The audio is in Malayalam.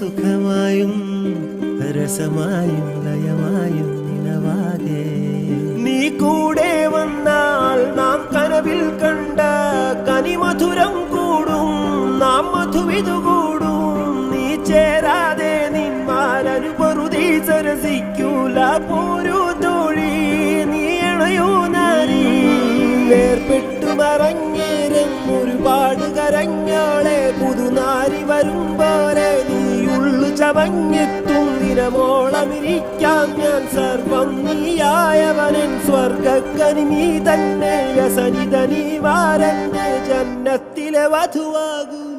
സുഖമായും രസമായും ലയമായും നിലവാകെ നീ കൂടെ വന്നാൽ നാം കനവിൽ കണ്ട കനിമധുരം കൂടും നാം മധുവിതു കൂടും നീ ചേരാതെ നിന്മാരനു പൊറുതി സരസിക്കൂല പോരൂ തോഴി നീ അണയോ നാരി വേർപെട്ടു മറഞ്ഞേരം ഒരുപാട് കരഞ്ഞോളെ പുതുനാരി വരും പോലെ നീയുള്ളു ചവഞ്ഞെത്തും ദിനമോളമിരിക്കാം ഞാൻ സർവം നീയായവനൻ സ്വർഗക്കനി നീ തന്നെ വ്യസനിത നീ വാരന്നെ ജന്നത്തിലെ വധുവാകൂ